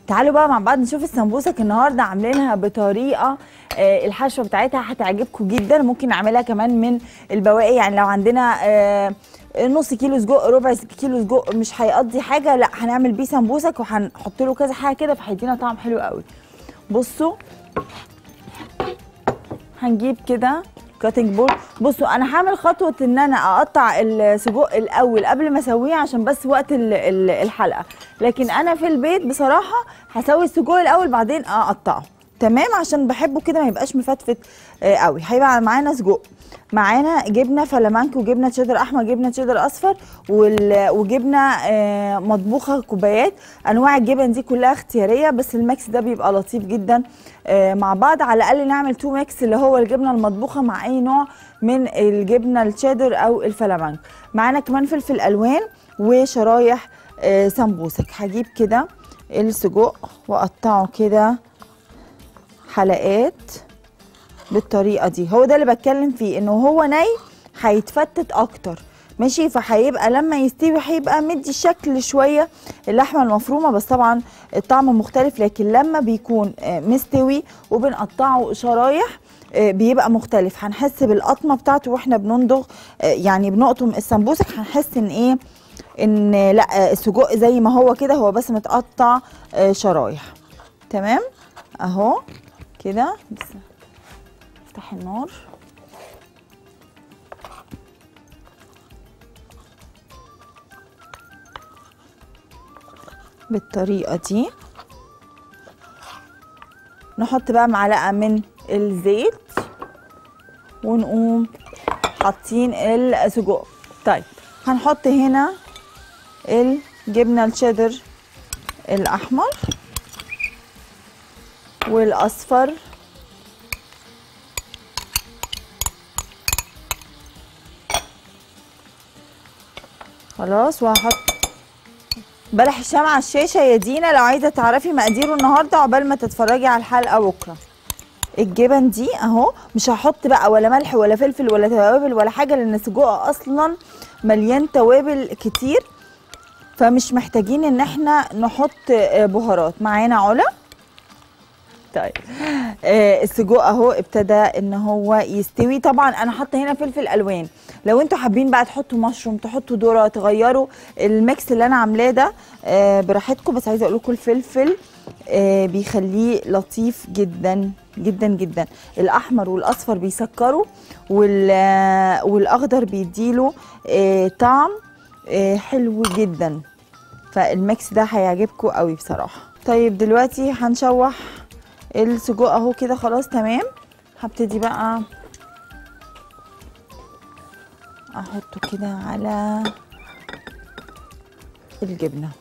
تعالوا بقى مع بعض نشوف السمبوسك النهارده عاملينها بطريقه آه، الحشوه بتاعتها هتعجبكم جدا ممكن نعملها كمان من البواقي يعني لو عندنا آه، نص كيلو سجق ربع كيلو سجق مش هيقضي حاجه لا هنعمل بيه سمبوسك وهنحط له كذا حاجه كده فهيدينا طعم حلو قوي بصوا هنجيب كده كاتنج بورد بصوا انا هعمل خطوه ان انا اقطع السجق الاول قبل ما اسويه عشان بس وقت ال- ال- الحلقه لكن انا في البيت بصراحه هسوي السجق الاول بعدين اقطعه تمام عشان بحبه كده ما يبقاش مفتفت آه، قوي هيبقى معانا سجق معانا جبنه فلامانك وجبنه تشيدر احمر جبنه تشيدر اصفر وال- وجبنه آه، مطبوخه كوبايات انواع الجبن دي كلها اختياريه بس الميكس ده بيبقى لطيف جدا آه، مع بعض على الاقل نعمل تو ميكس اللي هو الجبنه المطبوخه مع اي نوع من الجبنه التشيدر او الفلامانك معانا كمان فلفل الوان وشرايح آه، سمبوسك هجيب كده السجق واقطعه كده حلقات بالطريقه دي هو ده اللي بتكلم فيه انه هو ني هيتفتت اكتر ماشي فهيبقى لما يستوي هيبقى مدي شكل شويه اللحمه المفرومه بس طبعا الطعم مختلف لكن لما بيكون آه، مستوي وبنقطعه شرايح آه، بيبقى مختلف هنحس بالقطمه بتاعته واحنا بنندغ آه، يعني بنقطم السمبوسك هنحس ان ايه ان لا آه، السجق زي ما هو كده هو بس متقطع آه، شرايح تمام اهو كده بس افتح النار بالطريقة دي نحط بقى معلقة من الزيت ونقوم حاطين السجق طيب هنحط هنا الجبنة الشيدر الأحمر والأصفر خلاص وهحط بلح الشام على الشاشه يا دينا لو عايزه تعرفي مقاديره النهارده عقبال ما تتفرجي على الحلقه بكره الجبن دي اهو مش هحط بقى ولا ملح ولا فلفل ولا توابل ولا حاجه لان السجق اصلا مليان توابل كتير فمش محتاجين ان احنا نحط آه، بهارات معانا علا طيب آه السجق اهو ابتدى ان هو يستوي طبعا انا حاطه هنا فلفل الوان لو انتوا حابين بقى تحطوا مشروم تحطوا ذره تغيروا الميكس اللي انا عاملاه ده آه براحتكم بس عايزه اقول لكم الفلفل آه بيخليه لطيف جدا جدا جدا الاحمر والاصفر بيسكروا وال آه، والاخضر بيديله آه طعم آه حلو جدا فالميكس ده هيعجبكم قوي بصراحه طيب دلوقتي هنشوح السجق اهو كده خلاص تمام هبتدي بقى احطه كده على الجبنه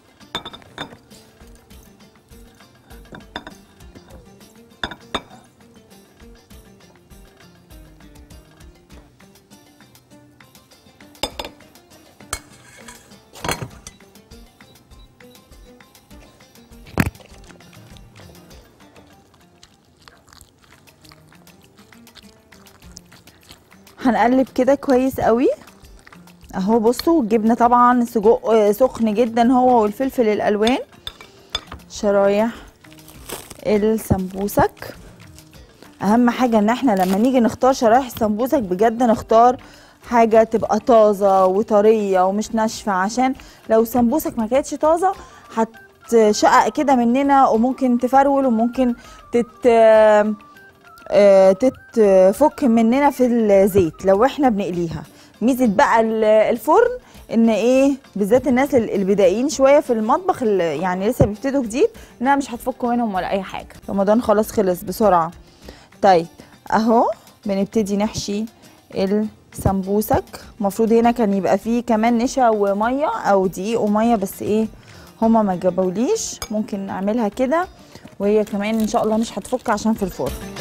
هنقلب كده كويس قوي اهو بصوا الجبنه طبعا سجق آه، سخن جدا هو والفلفل الالوان شرايح السمبوسك اهم حاجه ان احنا لما نيجي نختار شرايح السمبوسك بجد نختار حاجه تبقى طازه وطريه ومش ناشفه عشان لو السمبوسك ما كانتش طازه هتشقق كده مننا وممكن تفرول وممكن تت آه، تتفك مننا في الزيت لو احنا بنقليها ميزه بقى ال- الفرن ان ايه بالذات الناس ال- البدائيين شويه في المطبخ اللي يعني لسه بيبتدوا جديد انها مش هتفك منهم ولا اي حاجه رمضان خلاص خلص بسرعه طيب اهو بنبتدي نحشي السمبوسك المفروض هنا كان يبقى فيه كمان نشا وميه او دقيق وميه بس ايه هما ما جابوليش ممكن نعملها كده وهي كمان ان شاء الله مش هتفك عشان في الفرن